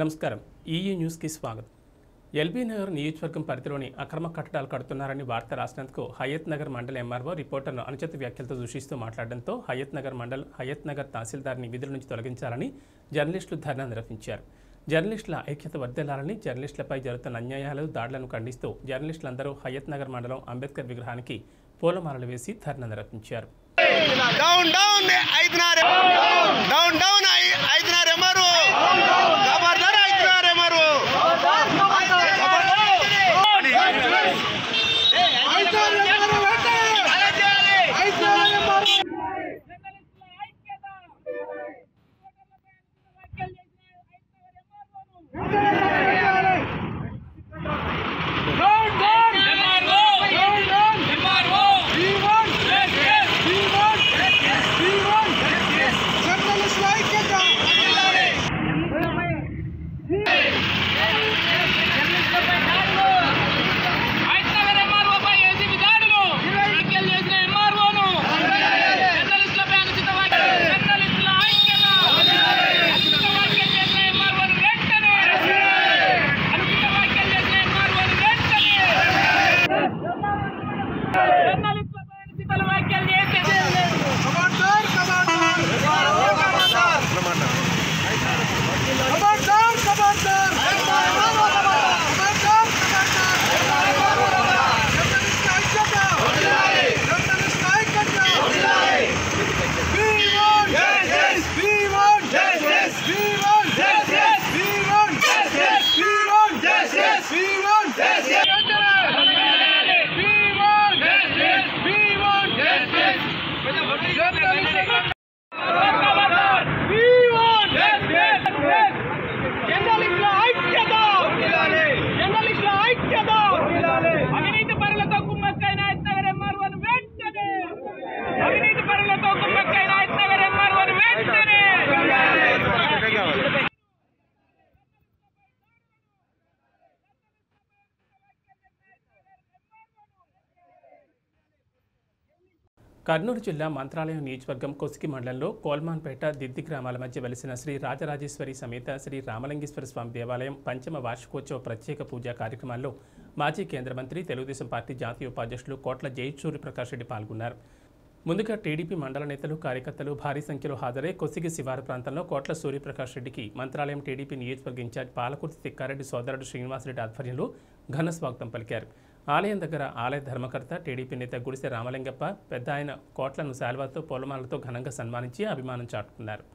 నమస్కారం ఈఈ న్యూస్కి స్వాగతం ఎల్బీ నగర్ నియోజకవర్గం పరిధిలోని అక్రమ కట్టడాలు కడుతున్నారని వార్త రాసినందుకు హయత్ నగర్ మండల ఎంఆర్ఓ రిపోర్టర్ను అనుచిత వ్యాఖ్యలతో దూషిస్తూ మాట్లాడడంతో హయత్ నగర్ మండల్ హయత్ నగర్ తహసీల్దార్ని విధుల నుంచి తొలగించాలని జర్నలిస్టులు ధర్నా నిర్వహించారు జర్నలిస్టుల ఐక్యత వర్ధిల్లాలని జర్నలిస్టులపై జరుగుతున్న అన్యాయాలు దాడులను ఖండిస్తూ జర్నలిస్టులందరూ హయత్ నగర్ మండలం అంబేద్కర్ విగ్రహానికి పూలమాలలు వేసి ధర్నా నిర్వహించారు డౌన్ డౌన్ ఐదున్నర డౌన్ డౌన్ ఐ- ఐదున్నర ఎమ్మరు ఖబర్దార్ ఐదున్నర ఎమ్మరు అవినీతి పరులతో కుమ్మక్కైన ఎత్తగర్ ఎంఆర్ఓను వెంటనే అవినీతి పరులతో కుమ్మక్కైన ఎత్తగర్ ఎంఆర్ఓను వెంటనే కర్నూలు జిల్లా మంత్రాలయం నియోజకవర్గం కొసికి మండలంలో కోల్మాన్పేట దిద్ది గ్రామాల మధ్య వెలిసిన శ్రీ రాజరాజేశ్వరి సమేత శ్రీ రామలింగేశ్వర స్వామి దేవాలయం పంచమ వార్షికోత్సవ ప్రత్యేక పూజా కార్యక్రమాల్లో మాజీ కేంద్ర మంత్రి తెలుగుదేశం పార్టీ జాతీయ ఉపాధ్యక్షులు కోట్ల జయచూరి ప్రకాష్ రెడ్డి పాల్గొన్నారు ముందుగా టీడీపీ మండల నేతలు కార్యకర్తలు భారీ సంఖ్యలో హాజరై కొసిగి శివారు ప్రాంతంలో కోట్ల సూర్యప్రకాష్ రెడ్డికి మంత్రాలయం టీడీపీ నియోజకవర్గ ఇన్ఛార్జ్ పాలకుర్తి తిక్కారెడ్డి సోదరుడు శ్రీనివాసరెడ్డి ఆధ్వర్యంలో ఘన స్వాగతం పలికారు ఆలయం దగ్గర ఆలయ ధర్మకర్త టీడీపీ నేత గుడిసె రామలింగప్ప పెద్ద ఆయన కోట్లను శాల్వాతో పొలమాలతో ఘనంగా సన్మానించి అభిమానం చాటుకున్నారు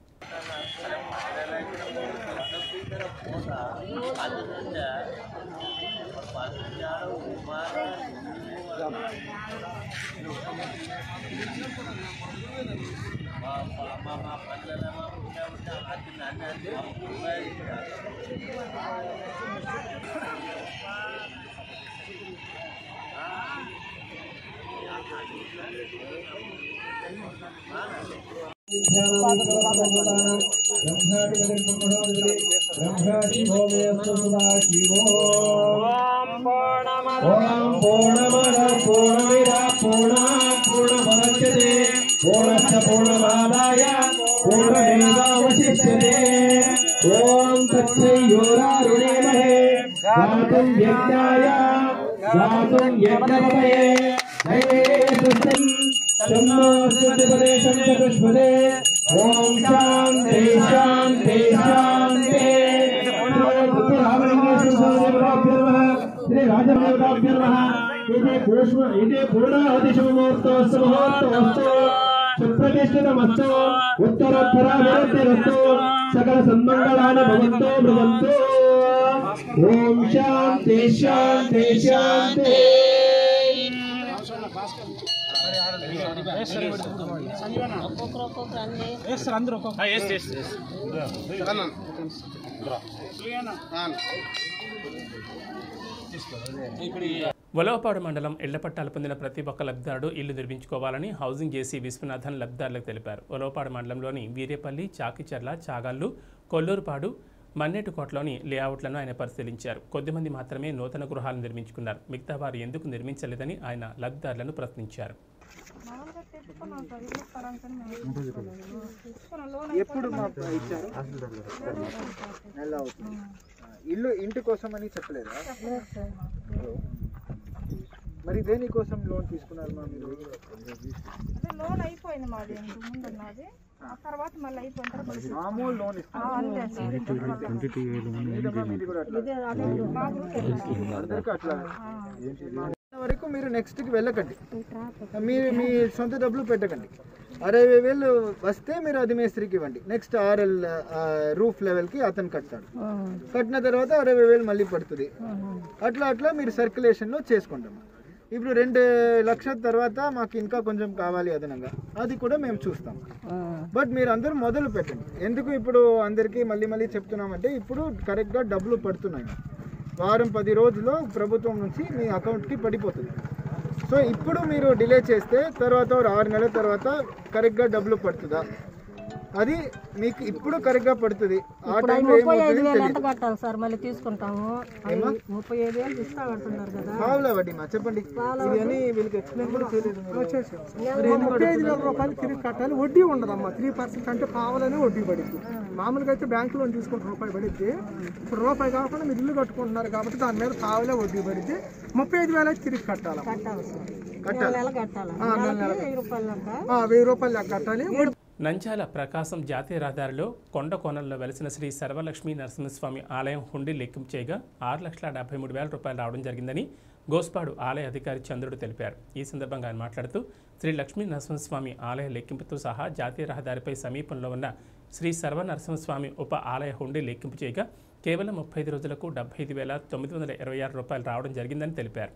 ఓం పూర్ణమద పూర్ణమిద పూర్ణాత్ పూర్ణమదచ్యతే పూర్ణశ్చ పూర్ణమాదాయ పూర్ణమేవావశిష్యతే ఓం తచ్చయోరారుణేమహే గాతుం యజ్ఞాయ గాతుం యజ్ఞపతయే దైవే సుస్థం తన్నో సుతిపదేశం చతుష్పదే ఓం శాంతి శాంతి శాంతి శ్రీ రాజదేవతాభ్య నమ ఇది భూష్మ ఇది పూర్ణావతి శుభముహూర్తోస్తు ముహూర్తోస్తు సుప్రతిష్ఠితమస్తు ఉత్తరోత్తరాభివృద్ధిరస్తు సకల సన్మంగళాని భవంతో భ్రవంతు ఓం శాంతి శాంతి శాంతి వలవపాడు మండలం ఇళ్ల పట్టాలు పొందిన ప్రతి ఒక్క లబ్ధిదారుడు ఇల్లు నిర్మించుకోవాలని హౌసింగ్ జేసీ విశ్వనాథన్ లబ్ధిదారులకు తెలిపారు వలవపాడు మండలంలోని వీరేపల్లి చాకిచర్ల చాగల్లు కొల్లూరుపాడు మన్నేటుకోటలోని లేఅవుట్లను ఆయన పరిశీలించారు కొద్దిమంది మాత్రమే నూతన గృహాలు నిర్మించుకున్నారు మిగతా వారు ఎందుకు నిర్మించలేదని ఆయన లబ్ధిదారులను ప్రశ్నించారు ఎప్పుడు మా ఇచ్చారు నెల అవుతుంది ఇల్లు ఇంటి కోసం అని చెప్పలేదా మరి దేనికోసం లోన్ తీసుకున్నారు మా మీరు అదే లోన్ అయిపోయింది మాది ఇంతకు ముందు ఉన్నది ఆ తర్వాత మళ్ళీ అయిపోయిన తర్వాత మామూలు లోన్ ఇస్తారు మీదమ్మా మీది కూడా అట్లా అందరికీ అట్లా వరకు మీరు నెక్స్ట్ కి వెళ్ళకండి మీరు మీ సొంత డబ్బులు పెట్టకండి అరవై వేలు వస్తే మీరు అది మేస్త్రికి ఇవ్వండి నెక్స్ట్ ఆర్ఎల్ రూఫ్ లెవెల్కి అతను కట్టాడు కట్టిన తర్వాత అరవై వేలు మళ్ళీ పడుతుంది అట్లా అట్లా మీరు సర్క్యులేషన్లో చేసుకుంటాం ఇప్పుడు రెండు లక్షల తర్వాత మాకు ఇంకా కొంచెం కావాలి అదనంగా అది కూడా మేము చూస్తాం బట్ మీరు అందరూ మొదలు పెట్టండి ఎందుకు ఇప్పుడు అందరికీ మళ్ళీ మళ్ళీ చెప్తున్నామంటే ఇప్పుడు కరెక్ట్గా డబ్బులు పడుతున్నాయి వారం పది రోజుల్లో ప్రభుత్వం నుంచి మీ అకౌంట్కి పడిపోతుంది సో ఇప్పుడు మీరు డిలే చేస్తే తర్వాత ఒక ఆరు నెలల తర్వాత కరెక్ట్గా డబ్బులు పడుతుందా అది మీకు ఇప్పుడు కరెక్ట్గా పడుతుంది ఆ టైంలో ఏమవుతుంది తెలియదు కట్టాలి సార్ మళ్ళీ తీసుకుంటాము ఏమా? ముప్పై ఐదు వేలు ఇస్తా అంటున్నారు కదా పావులా వడ్డీ మా చెప్పండి ఇది అని వీళ్ళకి ఎక్స్ప్లెయిన్ కూడా చేయలేదు మీరు. ముప్పై ఐదు వేల రూపాయలు తిరిగి కట్టాలి వడ్డీ ఉండదమ్మా త్రీ పర్సెంట్ అంటే పావలనే వడ్డీ పడింది మామూలుగా అయితే బ్యాంకు లోన్ తీసుకుంటే రూపాయి పడిద్ది ఇప్పుడు రూపాయి కాకుండా మీరు ఇల్లు కట్టుకుంటున్నారు కాబట్టి దాని మీద పావలే వడ్డీ పడిద్ది ముప్పై ఐదు వేలు అయితే తిరిగి కట్టాలి కట్టాలి సార్ నెల నెల కట్టాలి నెలకి వెయ్యి రూపాయలు లెక్క ఆ, వెయ్యి రూపాయలు లెక్క కట్టాలి నంద్యాల ప్రకాశం జాతీయ రహదారిలో కొండ కోణంలో వెలిసిన శ్రీ సర్వలక్ష్మీ నరసింహస్వామి ఆలయం హుండీ లెక్కింపు చేయగా ఆరు లక్షల డెబ్బై మూడు వేల రూపాయలు రావడం జరిగిందని గోస్పాడు ఆలయ అధికారి చంద్రుడు తెలిపారు ఈ సందర్భంగా ఆయన మాట్లాడుతూ శ్రీ లక్ష్మీ నరసింహస్వామి ఆలయ లెక్కింపుతో సహా జాతీయ రహదారిపై సమీపంలో ఉన్న శ్రీ సర్వ నరసింహస్వామి ఉప ఆలయ హుండీ లెక్కింపు చేయగా కేవలం ముప్పై ఐదు రోజులకు డెబ్బై ఐదు వేల తొమ్మిది వందల ఇరవై ఆరు రూపాయలు రావడం జరిగిందని తెలిపారు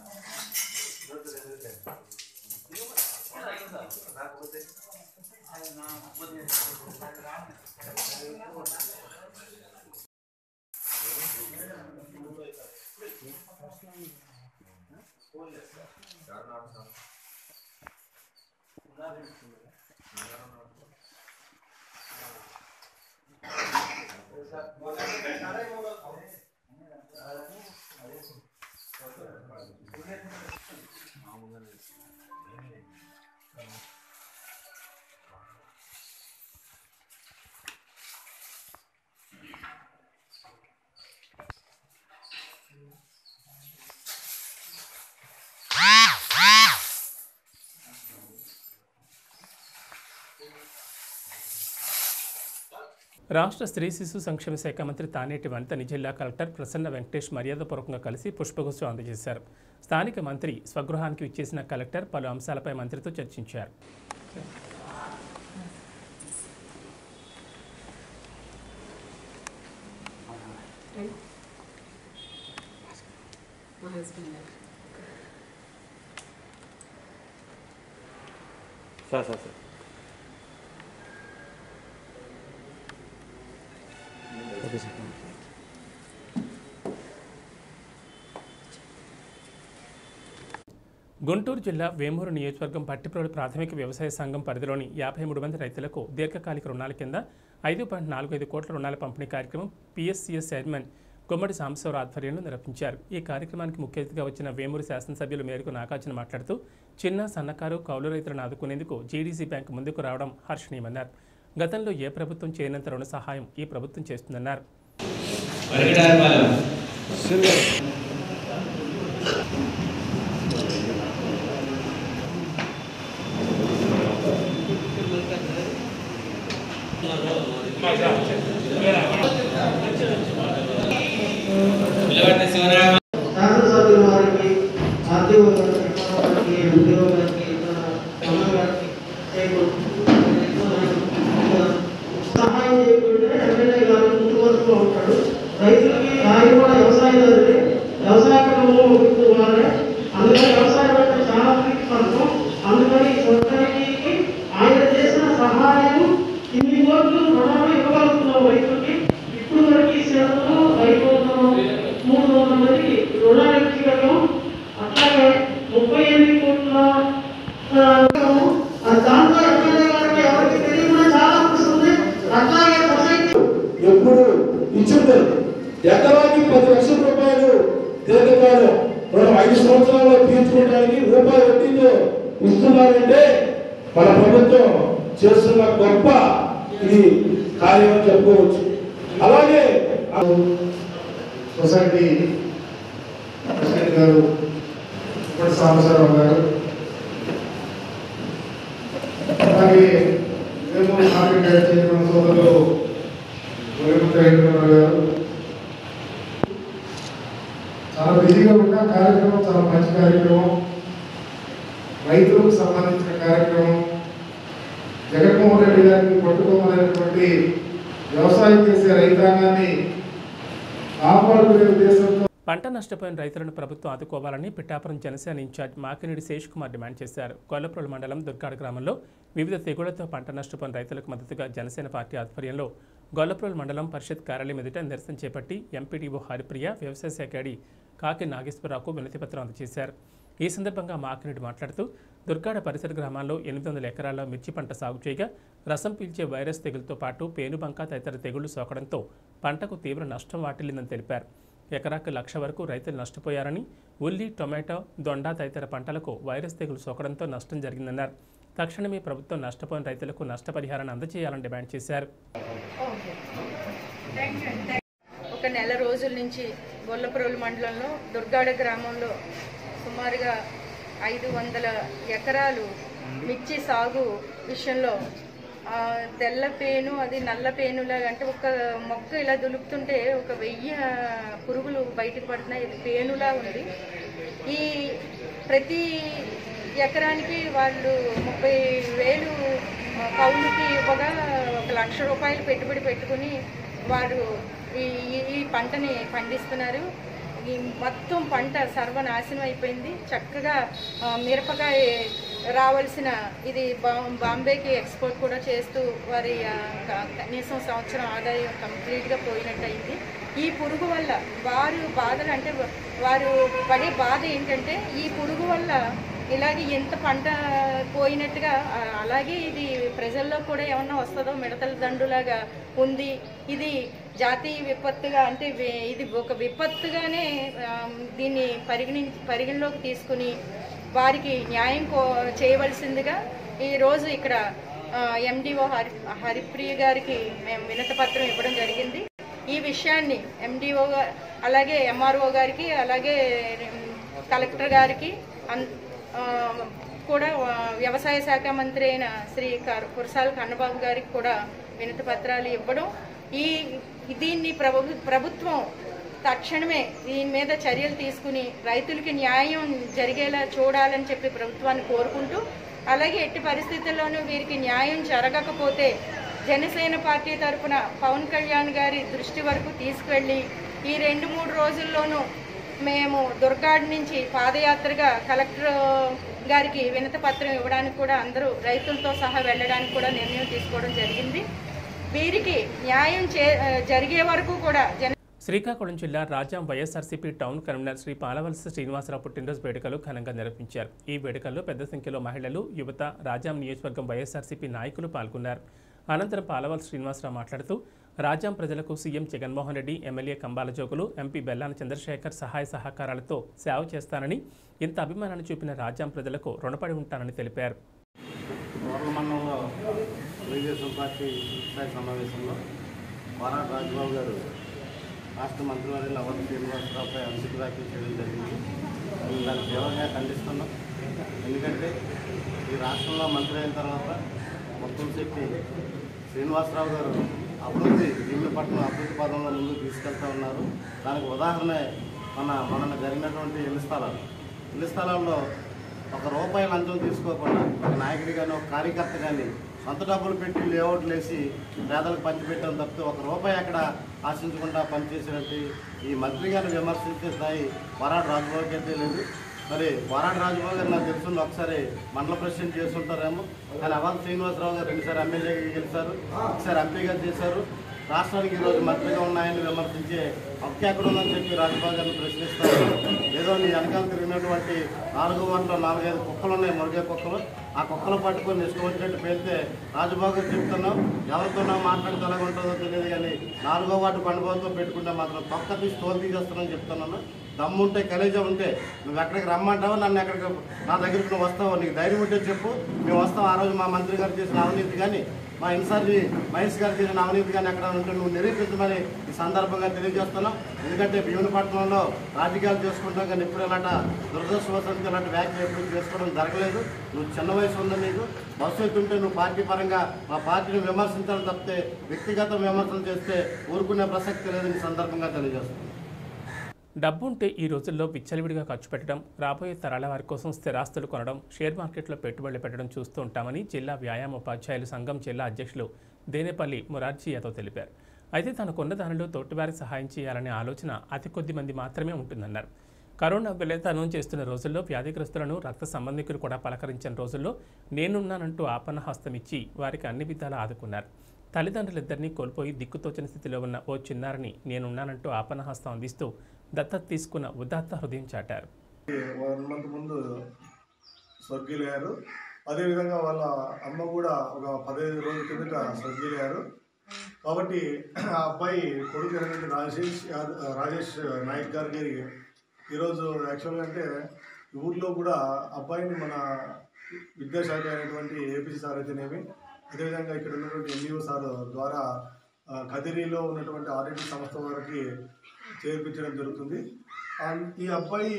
రాష్ట్ర స్త్రీ శిశు సంక్షేమ శాఖ మంత్రి తానేటి వనితని జిల్లా కలెక్టర్ ప్రసన్న వెంకటేష్ మర్యాదపూర్వకంగా కలిసి పుష్పగుచ్చం అందజేశారు స్థానిక మంత్రి స్వగృహానికి ఇచ్చేసిన కలెక్టర్ పలు అంశాలపై మంత్రితో చర్చించారు sir sir sir okay sir Guntur జిల్లా వేమూరు నియోజకవర్గం పట్టిప్రోలు ప్రాథమిక వ్యవసాయ సంఘం పరిధిలోని యాభై మూడు మంది రైతులకు దీర్ఘకాలిక రుణాల కింద ఐదు పాయింట్ నాలుగు ఐదు కోట్ల రుణాల పంపిణీ కార్యక్రమం పిఎస్సిఎస్ చైర్మన్ గుమ్మడి సాంబశివరావు ఆధ్వర్యంలో నిర్వహించారు ఈ కార్యక్రమానికి ముఖ్య అతిథిగా వచ్చిన వేమూరు శాసనసభ్యులు మేరకు నాగార్జున మాట్లాడుతూ చిన్న సన్నకారు కౌలు రైతులను ఆదుకునేందుకు జీడీసీ బ్యాంకు ముందుకు రావడం హర్షణీయమన్నారు గతంలో ఏ ప్రభుత్వం చేయనంత రుణ సహాయం ఈ ప్రభుత్వం చేస్తుందన్నారు శాసనసభ్యుల వారికి ఆర్థిక వారికి ఉద్యోగ వారికి కమల్ గారికి సహాయం చేయకుంటే ఎమ్మెల్యే గారు ముందు వరుసలో ఉంటాడు రైతులకి ఆయన కూడా వ్యవసాయదారుడే వ్యవసాయ కుటుంబంలో ఉంటుంది వాళ్ళే అందుకని వ్యవసాయం అంటే చాలా ప్రీతి పడతాం అందుకని సొసైటీకి ఆయన చేసిన సహాయం ఇన్ని కోట్లు రుణాలు ఇవ్వగలుగుతున్నాం రైతులకి ఇప్పుడు వరకు ఈ సేవలు ఐదు వందలు మూడు వందల మందికి రుణాలు ఇవ్వగలం అట్లాగే ముప్పై ఎనిమిది కోట్ల ఆ, ఆ దాంట్లో ఎమ్మెల్యే గారికి ఎవరికి తెలియకుండా చాలా కృషి ఉంది అట్లాగే సొసైటీ ఎప్పుడు ఇచ్చుంటారు ఎకరానికి పది లక్షల రూపాయలు దీర్ఘకాలం రుణం ఐదు సంవత్సరాల్లో తీర్చుకోవడానికి రూపాయి వడ్డీతో ఇస్తున్నారంటే మన ప్రభుత్వం చేస్తున్న గొప్ప ఇది కార్యం అని చెప్పుకోవచ్చు అలాగే సొసైటీ ప్రెసిడెంట్ గారు ఇప్పటి సాంబశివరావు గారు అలాగే మేము మార్కెట్ యార్డ్ చైర్మన్ సోదరులు గోవింద వెంకటరావు గారు చాలా బిజీగా ఉన్న కార్యక్రమం చాలా మంచి కార్యక్రమం రైతులకు సంబంధించిన కార్యక్రమం జగన్మోహన్ రెడ్డి గారికి పట్టుకోవాలనేటువంటి వ్యవసాయం చేసే రైతాంగాన్ని కాపాడుకునే ఉద్దేశంతో పంట నష్టపోయిన రైతులను ప్రభుత్వం ఆదుకోవాలని పిఠాపురం జనసేన ఇన్ఛార్జ్ మాకినేడి శేష్ కుమార్ డిమాండ్ చేశారు కొల్లప్రోలు మండలం దుర్గాడ గ్రామంలో వివిధ తెగుళ్లతో పంట నష్టపోయిన రైతులకు మద్దతుగా జనసేన పార్టీ ఆధ్వర్యంలో గొల్లప్రోలు మండలం పరిషత్ కార్యాలయం ఎదుట నిరసన చేపట్టి ఎంపీడీఓ హరిప్రియ వ్యవసాయ శాఖ అడి కాకి నాగేశ్వరరావుకు వినతిపత్రం అందజేశారు ఈ సందర్భంగా మాకినేడి మాట్లాడుతూ దుర్గాడ పరిసర గ్రామాల్లో ఎనిమిది వందల ఎకరాల్లో మిర్చి పంట సాగు చేయగా రసం పీల్చే వైరస్ తెగులతో పాటు పేనుబంక తదితర తెగుళ్లు సోకడంతో పంటకు తీవ్ర నష్టం వాటిల్లిందని తెలిపారు ఎకరాకు లక్ష వరకు రైతులు నష్టపోయారని ఉల్లి టొమాటో దొండ తదితర పంటలకు వైరస్ తెగులు సోకడంతో నష్టం జరిగిందన్నారు తక్షణమే ప్రభుత్వం నష్టపోయిన రైతులకు నష్టపరిహారాన్ని అందజేయాలని డిమాండ్ చేశారు ఒక నెల రోజుల నుంచి గొల్లపురోలు మండలంలో దుర్గాడ గ్రామంలో సుమారుగా ఐదు వందల ఎకరాలు మిర్చి సాగు విషయంలో ఆ, తెల్ల పేను అది నల్ల పేనులాగా అంటే ఒక మొక్క ఇలా దులుపుతుంటే ఒక వెయ్యి ఆ, పురుగులు బయటకు పడుతున్నాయి ఇది పేనులా ఉంది ఈ ప్రతి ఎకరానికి వాళ్ళు ముప్పై వేలు ఆ, కౌలుకి ఇవ్వగా ఒక లక్ష రూపాయలు పెట్టుబడి పెట్టుకుని వారు ఈ ఈ- ఈ పంటని పండిస్తున్నారు ఈ మొత్తం పంట సర్వనాశనం అయిపోయింది చక్కగా ఆ, మిరపకాయ రావాల్సిన ఇది బా- బాంబేకి ఎక్స్పోర్ట్ కూడా చేస్తూ వారి ఆ, క- కనీసం సంవత్సరం ఆదాయం కంప్లీట్గా పోయినట్టు అయింది ఈ పురుగు వల్ల వారు బాధలు అంటే వారు పడే బాధ ఏంటంటే ఈ పురుగు వల్ల ఇలాగే ఎంత పంట పోయినట్టుగా ఆ, అలాగే ఇది ప్రజల్లో కూడా ఏమన్నా వస్తుందో మిడతల దండులాగా ఉంది ఇది జాతీయ విపత్తుగా అంటే వే- ఇది ఒక విపత్తుగానే ఆ, దీన్ని పరిగణి పరిగణలోకి తీసుకుని వారికి న్యాయం కో చేయవలసిందిగా ఈరోజు ఇక్కడ ఎండిఓ హరి హరిప్రియ గారికి మేము వినతి పత్రం ఇవ్వడం జరిగింది ఈ విషయాన్ని ఎండిఓ అలాగే ఎంఆర్ఓ గారికి అలాగే కలెక్టర్ గారికి అన్- ఆ, కూడా ఆ, వ్యవసాయ శాఖ మంత్రి అయిన శ్రీ కర్- కురసాల కన్నబాబు గారికి కూడా వినతి పత్రాలు ఇవ్వడం ఈ దీన్ని ప్రభు ప్రభుత్వం తక్షణమే దీని మీద చర్యలు తీసుకుని రైతులకి న్యాయం జరిగేలా చూడాలని చెప్పి ప్రభుత్వాన్ని కోరుకుంటూ అలాగే ఎట్టి పరిస్థితుల్లోనూ వీరికి న్యాయం జరగకపోతే జనసేన పార్టీ తరఫున పవన్ కళ్యాణ్ గారి దృష్టి వరకు తీసుకువెళ్ళి ఈ రెండు మూడు రోజుల్లోనూ మేము దుర్గాడ్ నుంచి పాదయాత్రగా కలెక్టర్ గారికి వినతి పత్రం ఇవ్వడానికి కూడా అందరూ రైతులతో సహా వెళ్ళడానికి కూడా నిర్ణయం తీసుకోవడం జరిగింది వీరికి న్యాయం చే జరిగే వరకు కూడా జన శ్రీకాకుళం జిల్లా రాజాం వైఎస్ఆర్సీపీ టౌన్ కన్వీనర్ శ్రీ పాలవలస శ్రీనివాసరావు పుట్టినరోజు వేడుకలు ఘనంగా నిర్వహించారు ఈ వేడుకల్లో పెద్ద సంఖ్యలో మహిళలు యువత రాజాం నియోజకవర్గం వైఎస్ఆర్సీపీ నాయకులు పాల్గొన్నారు అనంతరం పాలవలస శ్రీనివాసరావు మాట్లాడుతూ రాజాం ప్రజలకు CM Jaganmohan Reddy MLA Kambala Jogulu MP Bellana Chandrasekhar సహాయ సహకారాలతో సేవ చేస్తానని ఇంత అభిమానాన్ని చూపిన రాజాం ప్రజలకు రుణపడి ఉంటానని తెలిపారు మండలంలో తెలుగుదేశం పార్టీ స్థాయి సమావేశంలో వారా రాజబాబు గారు రాష్ట్ర మంత్రివర్యులు అవధి శ్రీనివాసరావుపై అంశకు దాఖలు చేయడం జరిగింది మేము దాన్ని తీవ్రంగా ఖండిస్తున్నాం ఎందుకంటే ఈ రాష్ట్రంలో మంత్రి అయిన తర్వాత మొత్తం శక్తి శ్రీనివాసరావు గారు అభివృద్ధి భీములపట్నం అభివృద్ధి పదంలో ముందుకు తీసుకెళ్తా ఉన్నారు దానికి ఉదాహరణ మన మన జరిగినటువంటి ఇళ్ల స్థలాలు ఇళ్ల స్థలాల్లో ఒక రూపాయి లంచం తీసుకోకుండా ఒక నాయకుడి కానీ ఒక కార్యకర్త కానీ సొంత డబ్బులు పెట్టి లేఅవుట్లు వేసి పేదలకు పంచిపెట్టడం తప్పితే ఒక రూపాయి అక్కడ ఆశించకుండా పనిచేసినట్టు ఈ మంత్రి గారిని విమర్శించే స్థాయి వరాడు రాజబాబుకి అయితే లేదు మరి వరాడు రాజబాబు గారు నాకు తెలుసుంది ఒకసారి మండల ప్రెసిడెంట్ చేస్తుంటారేమో కానీ అవాల్ శ్రీనివాసరావు గారు రెండుసారి ఎమ్మెల్యేగా గెలిచారు ఒకసారి ఎంపీగా చేశారు రాష్ట్రానికి ఈరోజు మంత్రిగా ఉన్నాయని విమర్శించే హక్కు ఎక్కడ ఉందని చెప్పి రాజబాబు గారిని ప్రశ్నిస్తారు ఏదో నీ వెనకాల తిరిగినటువంటి నాలుగో వంటలో నాలుగైదు కుక్కలు ఉన్నాయి మురుగే కుక్కలు ఆ కుక్కలు పట్టుకొని ఇష్టం వచ్చినట్టు పేలితే రాజబాబు గారు చెప్తున్నాం ఎవరితోనో మాట్లాడితే ఎలా ఉంటుందో తెలియదు కానీ నాలుగో వార్డు పండుగతో పెట్టుకుంటే మాత్రం తొక్క తీసి తోలు తీసేస్తున్నాం చెప్తున్నాను దమ్ము ఉంటే కలేజా ఉంటే నువ్వు ఎక్కడికి రమ్మంటావో నన్ను ఎక్కడికి నా దగ్గరికి నువ్వు వస్తావు నీకు ధైర్యం ఉంటే చెప్పు మేము వస్తాం ఆ రోజు మా మంత్రి గారు చేసిన అవినీతి కానీ మా ఇన్ఛార్జి మహేష్ గారు చేసిన అవినీతి కానీ ఎక్కడ ఉంటే నువ్వు నిరూపించమని ఈ సందర్భంగా తెలియజేస్తున్నాం ఎందుకంటే భీమునిపట్నంలో రాజకీయాలు చేసుకుంటాం కానీ ఇప్పుడు ఇలాంటి దురదృష్టవశానికి ఇలాంటి వ్యాఖ్యలు ఎప్పుడు చేసుకోవడం జరగలేదు నువ్వు చిన్న వయసు ఉంది నీకు భవిష్యత్తు ఉంటే నువ్వు పార్టీ పరంగా మా పార్టీని విమర్శించాలని తప్పితే వ్యక్తిగత విమర్శలు చేస్తే ఊరుకునే ప్రసక్తి లేదని ఈ సందర్భంగా తెలియజేస్తున్నాం డబ్బు ఉంటే ఈ రోజుల్లో విచ్చలవిడిగా ఖర్చు పెట్టడం రాబోయే తరాల వారి కోసం స్థిరాస్తులు కొనడం షేర్ మార్కెట్లో పెట్టుబడులు పెట్టడం చూస్తూ ఉంటామని జిల్లా వ్యాయామ ఉపాధ్యాయులు సంఘం జిల్లా అధ్యక్షులు దేనేపల్లి మురార్జీ యాదవ్ తెలిపారు అయితే తనకున్న దానిలో తోటివారి సహాయం చేయాలనే ఆలోచన అతి కొద్ది మంది మాత్రమే ఉంటుందన్నారు కరోనా వెలతనం చేస్తున్న రోజుల్లో వ్యాధిగ్రస్తులను రక్త సంబంధికులు కూడా పలకరించిన రోజుల్లో నేనున్నానంటూ ఆపన్న హస్తం ఇచ్చి వారికి అన్ని విధాలా ఆదుకున్నారు తల్లిదండ్రులిద్దరినీ కోల్పోయి దిక్కుతోచని స్థితిలో ఉన్న ఓ చిన్నారిని నేనున్నానంటూ ఆపన్న హస్తం అందిస్తూ దత్తత తీసుకున్న ఉదాత్త హృదయం చాటారు వన్ మంత్ ముందు స్వర్గీయులయ్యారు అదేవిధంగా వాళ్ళ అమ్మ కూడా ఒక పదహైదు రోజుల కిందట స్వర్గీయులయ్యారు కాబట్టి ఆ అబ్బాయి కొడుకు అయినటువంటి రాజేష్ యాదవ్ రాజేష్ నాయక్ గారికి ఈరోజు యాక్చువల్గా అంటే ఈ ఊర్లో కూడా అబ్బాయిని మన విద్యాశాఖ అయినటువంటి ఏపీసీ సార్ అయితేనేమి అదేవిధంగా ఇక్కడ ఉన్నటువంటి ఎన్జిఓ సార్ ద్వారా ఆ, కదిరిలో ఉన్నటువంటి ఆర్ఎండి సంస్థ వారికి చేర్పించడం జరుగుతుంది ఆ, ఈ అబ్బాయి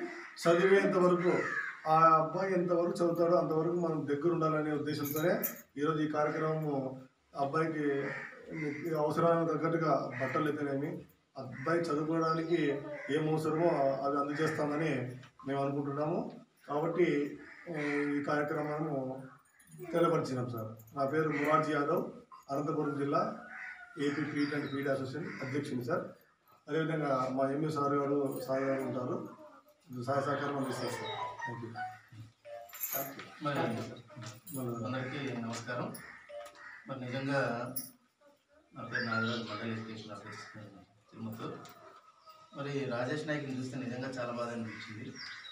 చదివేంత వరకు ఆ అబ్బాయి ఎంతవరకు చదువుతాడో అంతవరకు మనం దగ్గర ఉండాలనే ఉద్దేశంతోనే ఈరోజు ఈ కార్యక్రమము అబ్బాయికి అవసరానికి తగ్గట్టుగా బట్టలు అయితేనేమి అబ్బాయి చదువుకోవడానికి ఏం అవసరమో అవి అందజేస్తామని మేము అనుకుంటున్నాము కాబట్టి ఏ, ఈ కార్యక్రమాన్ని తెలియపరిచినాం సార్ నా పేరు మురార్జీ యాదవ్ అనంతపురం జిల్లా ఏపీ ఫీడ్ అండ్ ఫీడ్ అసోసియేషన్ అధ్యక్షుని సార్ అదేవిధంగా మా ఎంఏ సార్ గారు సార్ గారు ఉంటారు సహాయ సహకారం అందిస్తారు సార్ థ్యాంక్ యూ మరి అందరికీ నమస్కారం మరి నిజంగా నా పేరు నాగరాజు మండలి ఎడ్యుకేషన్ ఆఫీసర్ తిరుమతూరు మరి రాజేష్ నాయక్ని చూస్తే నిజంగా చాలా బాధ అనిపించింది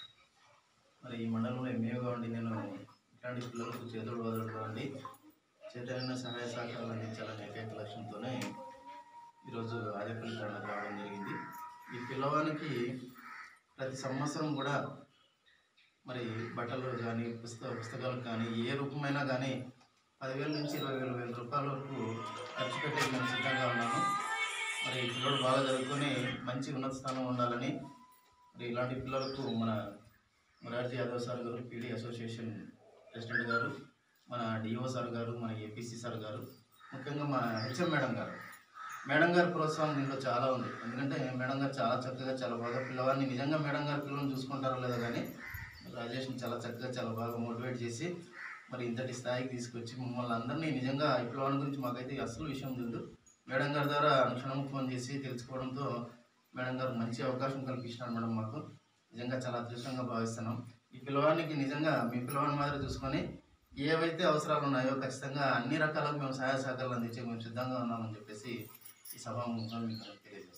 మరి ఈ మండలంలో ఎంఏగా ఉండి నేను ఇట్లాంటి పిల్లలకు చేతుడు వదలకండి చైతన్య సహాయ సహకారాలు అందించాలనే ఏకైక లక్ష్యంతోనే ఈరోజు ఆదేపల్లి తండకు రావడం జరిగింది ఈ పిల్లవానికి ప్రతి సంవత్సరం కూడా మరి బట్టలు కానీ పుస్తక పుస్తకాలు కానీ ఏ రూపమైనా కానీ పదివేల నుంచి ఇరవై వేల వేల రూపాయల వరకు ఖర్చు పెట్టే నేను సిద్ధంగా ఉన్నాను మరి ఈ పిల్లలు బాగా చదువుకొని మంచి ఉన్నత స్థానం ఉండాలని మరి ఇలాంటి పిల్లలకు మన మొరార్జీ యాదవ్ సార్ గారు పీడీ అసోసియేషన్ ప్రెసిడెంట్ గారు మన డిఓ సార్ గారు మన ఏపీసీ సార్ గారు ముఖ్యంగా మా హెచ్ఎం మేడం గారు మేడం గారి ప్రోత్సాహం దీంట్లో చాలా ఉంది ఎందుకంటే మేడం గారు చాలా చక్కగా చాలా బాగా పిల్లవాడిని నిజంగా మేడం గారు పిల్లల్ని చూసుకుంటారో లేదో కానీ రాజేష్ని చాలా చక్కగా చాలా బాగా మోటివేట్ చేసి మరి ఇంతటి స్థాయికి తీసుకొచ్చి మమ్మల్ని అందరినీ నిజంగా ఈ పిల్లవాడి గురించి మాకైతే అసలు విషయం తెలియదు మేడం గారి ద్వారా అనుక్షణం ఫోన్ చేసి తెలుసుకోవడంతో మేడం గారు మంచి అవకాశం కల్పించినారు మేడం మాకు నిజంగా చాలా అదృష్టంగా భావిస్తున్నాం ఈ పిల్లవాడికి నిజంగా మీ పిల్లవాడిని మాదిరి చూసుకొని ఏవైతే అవసరాలు ఉన్నాయో ఖచ్చితంగా అన్ని రకాలుగా మేము సహాయ సహకారాలు అందించే మేము సిద్ధంగా ఉన్నామని చెప్పేసి ఈ సభాముఖంగా మీకు తెలియజేస్తాం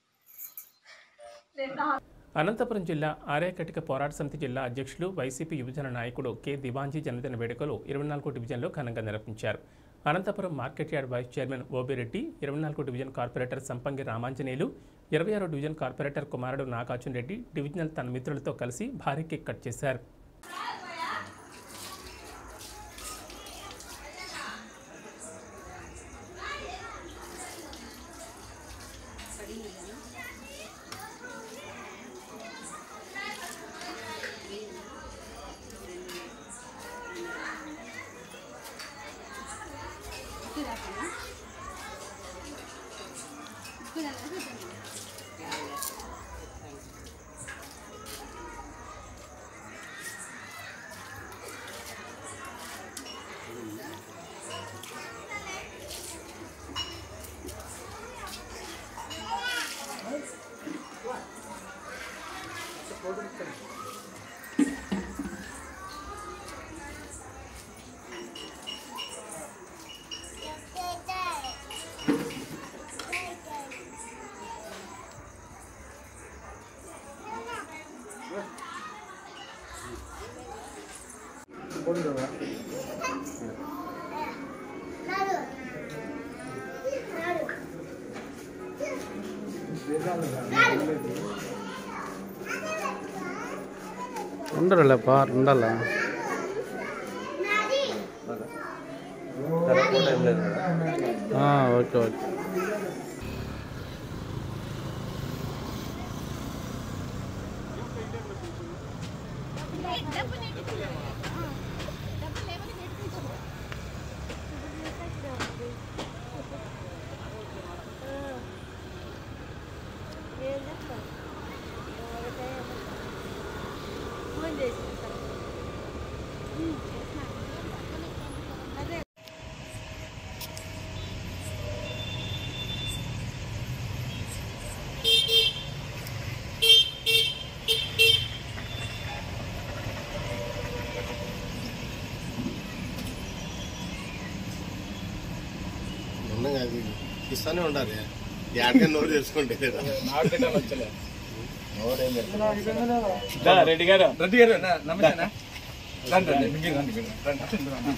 అనంతపురం జిల్లా ఆర్యకటిక పోరాట సమితి జిల్లా అధ్యక్షులు వైసీపీ యువజన నాయకుడు కె దివాంజీ జన్మదిన వేడుకలు ఇరవై నాలుగో డివిజన్లో ఘనంగా నిర్వహించారు Anantapur market yard vice chairman Obireddy ఇరవై నాలుగో డివిజన్ కార్పొరేటర్ సంపంగి రామాంజనేయులు ఇరవై ఆరో డివిజన్ కార్పొరేటర్ కుమారుడు నాగార్జున రెడ్డి డివిజనల్ తన మిత్రులతో కలిసి భారీ కేక్ కట్ చేశారు ఉండరులేపా ఉండాల ఏం లేదు కదా ఆ, ఓకే ఓకే ఉండగా అది ఇస్తానే ఉండాలి యాడ్గా నోరు తెలుసుకుంటే రెడ్డి గారు రెడ్డి గారు నమస్తే రండి రండి మిగిలిన రండి మీరు రండి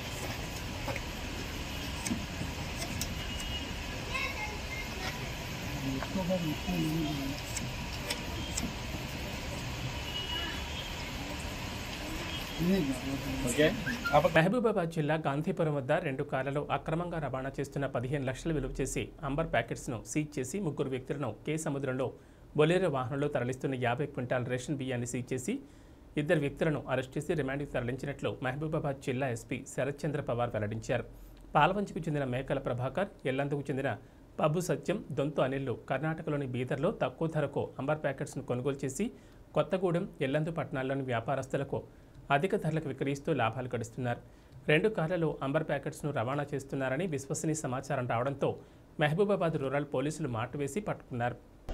మహబూబాబాద్ జిల్లా గాంధీపురం వద్ద రెండు కార్లలో అక్రమంగా రవాణా చేస్తున్న పదిహేను లక్షల విలువ చేసి అంబర్ ప్యాకెట్స్ను సీజ్ చేసి ముగ్గురు వ్యక్తులను కే సముద్రంలో బొలేరో వాహనంలో తరలిస్తున్న యాభై క్వింటాల్ రేషన్ బియ్యాన్ని సీజ్ చేసి ఇద్దరు వ్యక్తులను అరెస్ట్ చేసి రిమాండ్కి తరలించినట్లు మహబూబాబాద్ జిల్లా ఎస్పీ శరత్చంద్ర పవార్ వెల్లడించారు పాలవంచుకు చెందిన మేకల ప్రభాకర్ ఎల్లందుకు చెందిన పబ్బు సత్యం దొంతు అనిల్లు కర్ణాటకలోని బీదర్లో తక్కువ ధరకు అంబర్ ప్యాకెట్స్ను కొనుగోలు చేసి కొత్తగూడెం ఎల్లందు పట్టణాల్లోని వ్యాపారస్తులకు అధిక ధరలకు విక్రయిస్తూ లాభాలు గడిస్తున్నారు రెండు కార్లలో అంబర్ ప్యాకెట్స్ను రవాణా చేస్తున్నారని విశ్వసనీయ సమాచారం రావడంతో మహబూబాబాద్ రూరల్ పోలీసులు మాటు వేసి పట్టుకున్నారు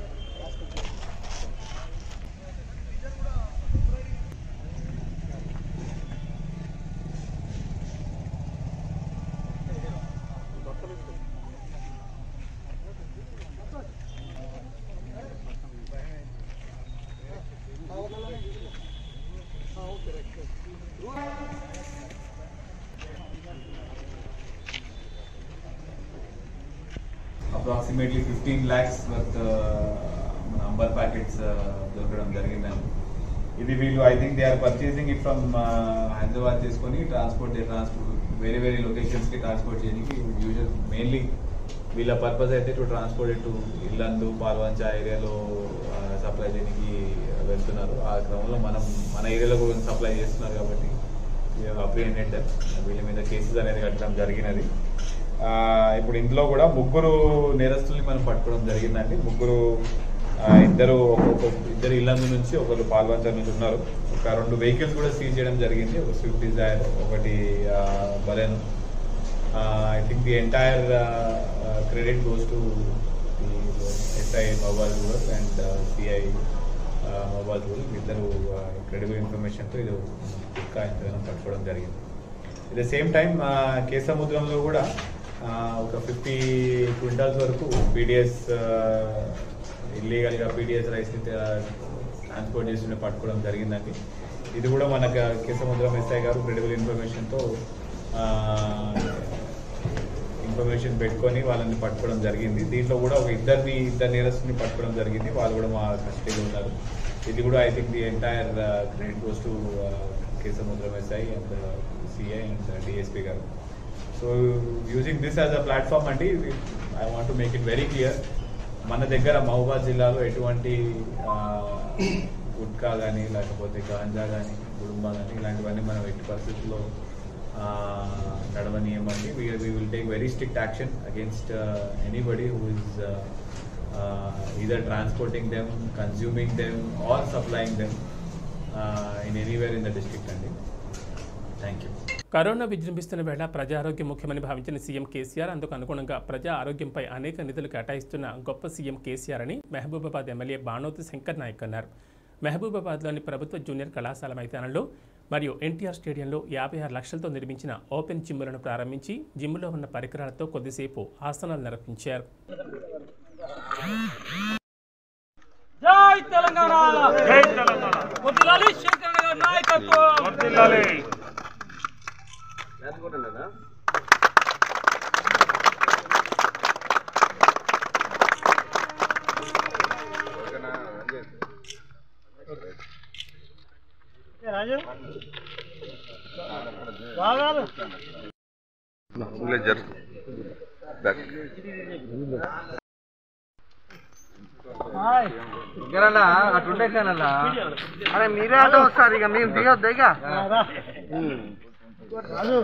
అప్రాక్సిమేట్లీ ఫిఫ్టీన్ ల్యాక్స్ వర్త్ మన అంబర్ ప్యాకెట్స్ దొరకడం జరిగిందండి ఇది వీళ్ళు I think they are purchasing it from Hyderabad చేసుకొని ట్రాన్స్పోర్ట్ ట్రాన్స్పోర్ట్ వేరే వేరే లొకేషన్స్కి ట్రాన్స్పోర్ట్ చేయడానికి యూజువల్ మెయిన్లీ వీళ్ళ పర్పస్ అయితే టు ట్రాన్స్పోర్ట్ ఇటు ఇల్లందు పాల్వంచ ఏరియాలో సప్లై చేయడానికి వెళ్తున్నారు ఆ క్రమంలో మనం మన ఏరియాలో కూడా సప్లై చేస్తున్నారు కాబట్టి అప్రిహెండెడ్ వీళ్ళ మీద కేసెస్ అనేది కట్టడం జరిగినది ఆ, ఇప్పుడు ఇందులో కూడా ముగ్గురు నేరస్తుల్ని మనం పట్టుకోవడం జరిగిందండి ముగ్గురు ఆ, ఇద్దరు ఒక్కొక్క ఇద్దరు ఇల్లందు నుంచి ఒకరు పాల్వంచర్ నుంచి ఉన్నారు ఒక రెండు వెహికల్స్ కూడా సీజ్ చేయడం జరిగింది ఒక స్విఫ్ట్ డిజైర్ ఒకటి Baleno I think the entire credit goes to the SI mobile rural and CI mobile rural ఇద్దరు క్రెడిబుల్ ఇన్ఫర్మేషన్తో ఇది ఇంకా ఇంతగానో పట్టుకోవడం జరిగింది ఎట్ ద సేమ్ టైం కేసముద్రంలో కూడా ఆ, ఒక ఫిఫ్టీ క్వింటాల్స్ వరకు పీడిఎస్ ఇల్లీగల్గా పీడిఎస్ రైస్ని ట్రాన్స్పోర్ట్ చేస్తుండే పట్టుకోవడం జరిగిందండి ఇది కూడా మన కేసముద్రం ఎస్ఐ గారు క్రెడిబుల్ ఇన్ఫర్మేషన్తో ఇన్ఫర్మేషన్ పెట్టుకొని వాళ్ళని పట్టుకోవడం జరిగింది దీంట్లో కూడా ఒక ఇద్దరిని ఇద్దరు నేరస్తుని పట్టుకోవడం జరిగింది వాళ్ళు కూడా మా కస్టడీలో ఉన్నారు ఇది కూడా I think the entire credit goes to Kesamudram SI and CI and DSP గారు so using this as a platform అండి I want to make it very clear మన దగ్గర మహబూబాద్ జిల్లాలో ఎటువంటి గుట్కా కానీ లేకపోతే గాంజా కానీ గుడుంబా కానీ ఇలాంటివన్నీ మనం ఎట్టి పరిస్థితుల్లో నడవనీయమండి we we will take very strict action against anybody who is either transporting them, consuming them, or supplying them uh, in anywhere in the district అండి థ్యాంక్ యూ కరోనా విజృంభిస్తున్న వేళ ప్రజా ఆరోగ్యం ముఖ్యమని భావించిన సీఎం కేసీఆర్ అందుకు అనుగుణంగా ప్రజా ఆరోగ్యంపై అనేక నిధులు కేటాయిస్తున్న గొప్ప సీఎం కేసీఆర్ అని మహబూబాబాద్ ఎమ్మెల్యే బాణోతు శంకర్ నాయక్ అన్నారు మహబూబాబాద్లోని ప్రభుత్వ జూనియర్ కళాశాల మైదానంలో మరియు ఎన్టీఆర్ స్టేడియంలో యాభై ఆరు లక్షలతో నిర్మించిన ఓపెన్ జిమ్ములను ప్రారంభించి జిమ్ములో ఉన్న పరికరాలతో కొద్దిసేపు ఆసనాలు నిర్వహించారు జై తెలంగాణ జై తెలంగాణ వర్ధిల్లాలి శంకరన్న గారి నాయకత్వం వర్ధిల్లాలి రాజు రాగాలు జర్ బ్యాక్ ఇంకనన్నా అటుండే కానన్నా అరే మీరే అటు వస్తారు ఇక మేము దిగొద్దు ఇక రాజు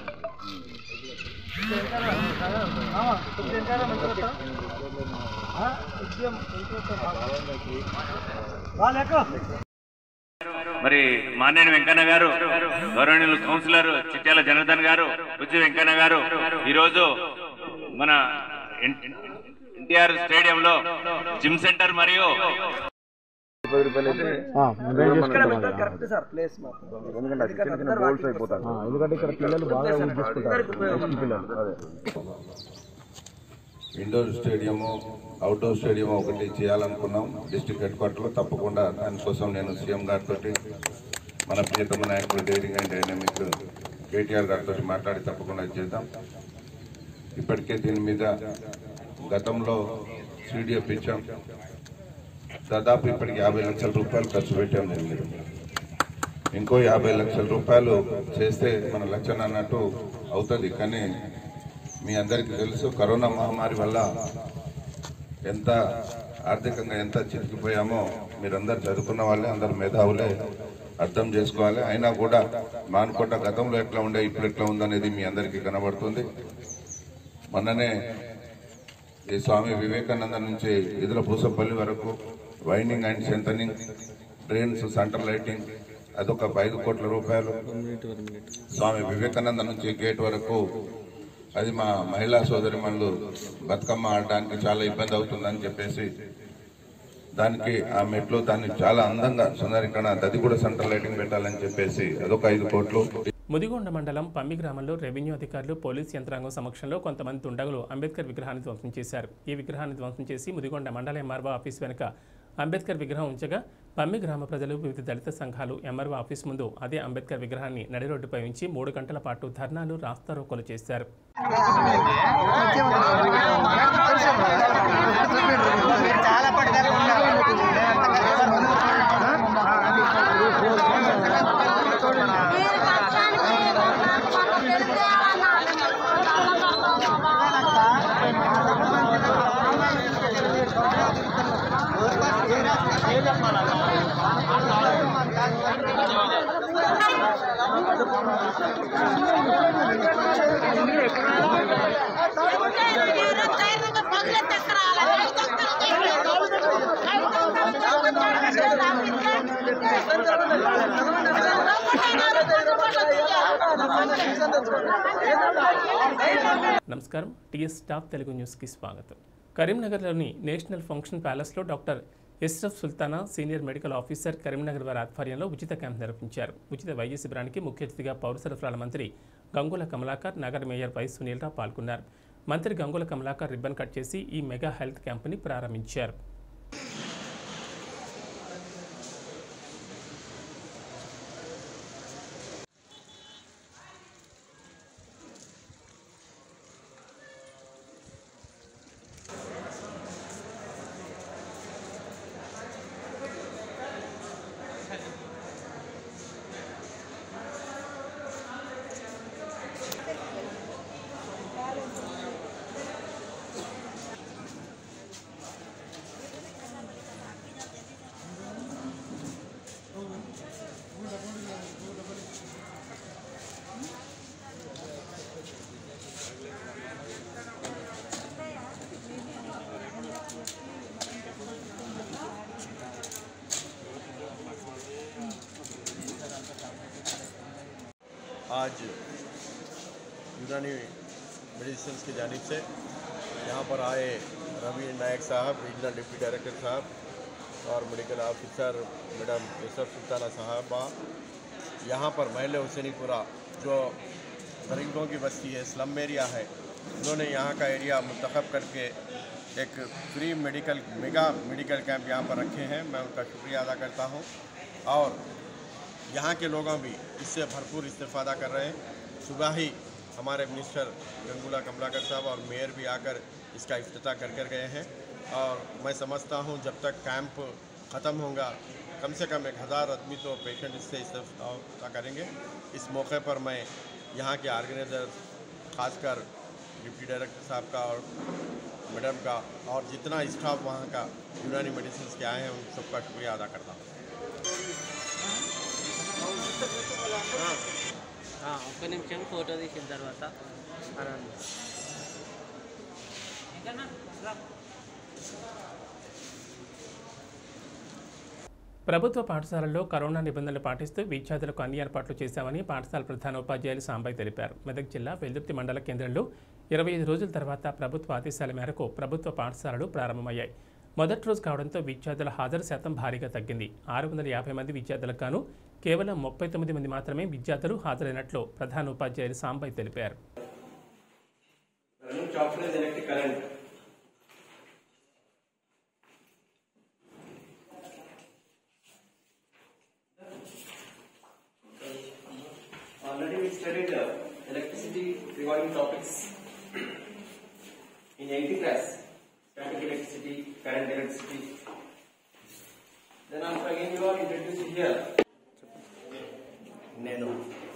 మరి మానేని వెంకన్న గారు గౌరవనీయులు కౌన్సిలర్ చిట్యాల జనార్దన్ గారు రుచి వెంకన్న గారు ఈరోజు మన ఎన్టీఆర్ స్టేడియంలో జిమ్ సెంటర్ మరియు పది రూపాయలు అయితే కరెక్ట్ సార్ ప్లేస్ ఎందుకంటే అది చిన్న చిన్న బోల్స్ అయిపోతాయి ఎందుకంటే ఇక్కడ పిల్లలు బాగా యూజ్ చేసుకుంటారు ఎస్టీ పిల్లలు అదే ఇండోర్ స్టేడియము అవుట్డోర్ స్టేడియం ఒకటి చేయాలనుకున్నాం డిస్ట్రిక్ట్ హెడ్ క్వార్టర్లో తప్పకుండా దానికోసం నేను సీఎం గారితో మన ప్రియతమ నాయకుడు డైరింగ్ అండ్ డైనమిక్ కేటీఆర్ గారితో మాట్లాడి తప్పకుండా చేద్దాం ఇప్పటికే దీని మీద గతంలో సీడీఎఫ్ ఇచ్చాం దాదాపు ఇప్పటికి యాభై లక్షల రూపాయలు ఖర్చు పెట్టాం దీని మీద ఇంకో యాభై లక్షల రూపాయలు చేస్తే మన లక్షణ అన్నట్టు అవుతుంది కానీ మీ అందరికీ తెలుసు కరోనా మహమ్మారి వల్ల ఎంత ఆర్థికంగా ఎంత చితికిపోయామో మీరందరు చదువుకున్న వాళ్ళే అందరు మేధావులే అర్థం చేసుకోవాలి అయినా కూడా మానుకోట గతంలో ఎట్లా ఉండే ఇప్పుడు ఎట్లా ఉందనేది మీ అందరికీ కనబడుతుంది మొన్ననే ఈ స్వామి వివేకానంద నుంచి ఇదుల పూసపల్లి వరకు widening and centering drains centre lighting అదొక ఐదు కోట్ల రూపాయలు స్వామి వివేకానంద నుంచి గేట్ వరకు అది మా మహిళా సోదరి మనులు బతుకమ్మ ఆడడానికి చాలా ఇబ్బంది అవుతుందని చెప్పేసి దానికి ఆ మెట్లు దాన్ని చాలా అందంగా సుందరీకరణ అది కూడా సెంటర్ లైటింగ్ పెట్టాలని చెప్పేసి అదొక ఐదు కోట్లు ముదిగొండ మండలం పమ్మి గ్రామంలో రెవెన్యూ అధికారులు పోలీస్ యంత్రాంగం సమక్షంలో కొంతమంది దుండగులు అంబేద్కర్ విగ్రహాన్ని ధ్వంసం చేశారు ఈ విగ్రహాన్ని ధ్వంసం చేసి ముదిగొండ మండల ఎంఆర్ఓ ఆఫీస్ వెనుక అంబేద్కర్ విగ్రహం ఉంచగా పమ్మి గ్రామ ప్రజలు వివిధ దళిత సంఘాలు ఎంఆర్ఓ ఆఫీస్ ముందు అదే అంబేద్కర్ విగ్రహాన్ని నడి రోడ్డుపై ఉంచి మూడు గంటల పాటు ధర్నాలు రాస్తారోకోలు చేశారు నమస్కారం టీఎస్ టాప్ తెలుగు న్యూస్కి స్వాగతం కరీంనగర్లోని నేషనల్ ఫంక్షన్ ప్యాలెస్లో doctor Ashraf Sultana senior medical officer Karimnagar వారి ఆధ్వర్యంలో ఉచిత క్యాంప్ నిర్వహించారు ఉచిత వైద్య శిబిరానికి ముఖ్య అతిథిగా పౌర సరఫరాల మంత్రి గంగుల కమలాకర్ నగర మేయర్ వై సునీల్రావు పాల్గొన్నారు మంత్రి గంగుల కమలాకర్ రిబ్బన్ కట్ చేసి ఈ మెగా హెల్త్ క్యాంపుని ప్రారంభించారు आज यूनानी मेडिसिन की जानब से यहाँ पर आए रवि नायक साहब रीजनल डिप्टी डायरेक्टर साहब और medical officer madam Yusuf Sultana साहबा यहाँ पर महल हुसैनीपुरा जो गरीबों की बस्ती है स्लम एरिया है उन्होंने यहाँ का एरिया मुंतखब करके एक free medical mega medical camp यहाँ पर रखे हैं मैं उनका शुक्रिया अदा करता हूँ और यहाँ के लोगों भी इससे भरपूर इस्तेफादा कर रहे हैं सुबह ही हमारे मिनिस्टर गंगूला कमलाकर साहब और मेयर भी आकर इसका अफ्ताह कर कर गए हैं और मैं समझता हूँ जब तक कैंप ख़त्म होगा कम से कम एक हज़ार आदमी तो पेशेंट इससे इस्तेफा करेंगे इस मौके पर मैं यहाँ के ऑर्गेनाइजर खासकर डिप्टी डायरेक्टर साहब का और मैडम का और जितना स्टाफ वहाँ का यूनानी मेडिसिन के आए हैं उन सबका शुक्रिया अदा करता हूँ ఒక్క నిమిషం ఫోటో తీసిన తర్వాత అనండి ప్రభుత్వ పాఠశాలల్లో కరోనా నిబంధనలు పాటిస్తూ విద్యార్థులకు అన్ని ఏర్పాట్లు చేశామని పాఠశాల ప్రధాన ఉపాధ్యాయులు సాంబయ్య తెలిపారు మెదక్ జిల్లా వెల్దుర్తి మండల కేంద్రంలో ఇరవై ఐదు రోజుల తర్వాత ప్రభుత్వ ఆదేశాల మేరకు ప్రభుత్వ పాఠశాలలు ప్రారంభమయ్యాయి మొదటి రోజు కావడంతో విద్యార్థుల హాజరు శాతం భారీగా తగ్గింది ఆరు వందల యాభై మంది విద్యార్థులకు గాను కేవలం ముప్పై తొమ్మిది మంది మాత్రమే విద్యార్థులు హాజరైనట్లు ప్రధాన ఉపాధ్యాయులు సాంబయ్య తెలిపారు Running chapter is electric current. Already we studied uh, electricity regarding topics in 80 class. Static electricity, current electricity. Then after again you are introduced here. నేను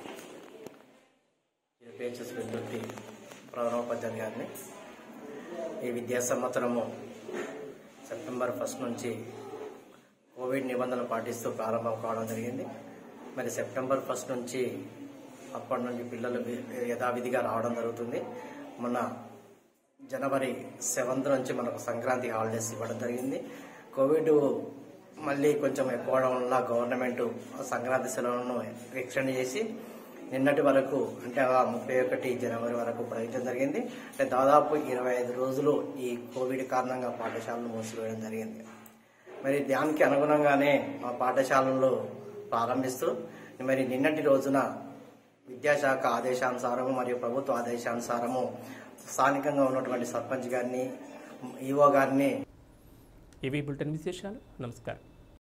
పిహెచ్ఎస్ వెల్లుర్తి ప్రధానోపాధ్యాయులు గారిని ఈ విద్యా సంవత్సరము సెప్టెంబర్ ఫస్ట్ నుంచి కోవిడ్ నిబంధనలు పాటిస్తూ ప్రారంభం కావడం జరిగింది మరి సెప్టెంబర్ ఫస్ట్ నుంచి అప్పటి నుండి పిల్లలు వి- యథావిధిగా రావడం జరుగుతుంది మొన్న జనవరి సెవెంత్ నుంచి మనకు సంక్రాంతి హాలిడేస్ ఇవ్వడం జరిగింది కోవిడ్ మళ్ళీ కొంచెం ఎక్కువ అవడం వల్ల గవర్నమెంట్ సంక్రాంతి సెలవులను ఎక్స్టెండ్ చేసి నిన్నటి వరకు అంటే ఆ ముప్పై ఒకటి జనవరి వరకు ప్రకటించడం జరిగింది అంటే దాదాపు ఇరవై ఐదు రోజులు ఈ కోవిడ్ కారణంగా పాఠశాలను మూసివేయడం జరిగింది మరి దానికి అనుగుణంగానే మా పాఠశాలలు ప్రారంభిస్తూ మరి నిన్నటి రోజున విద్యాశాఖ ఆదేశానుసారము మరియు ప్రభుత్వ ఆదేశానుసారము స్థానికంగా ఉన్నటువంటి సర్పంచ్ గారిని ఈఓ గారిని ఇవి బులెటిన్ విశేషాలు నమస్కారం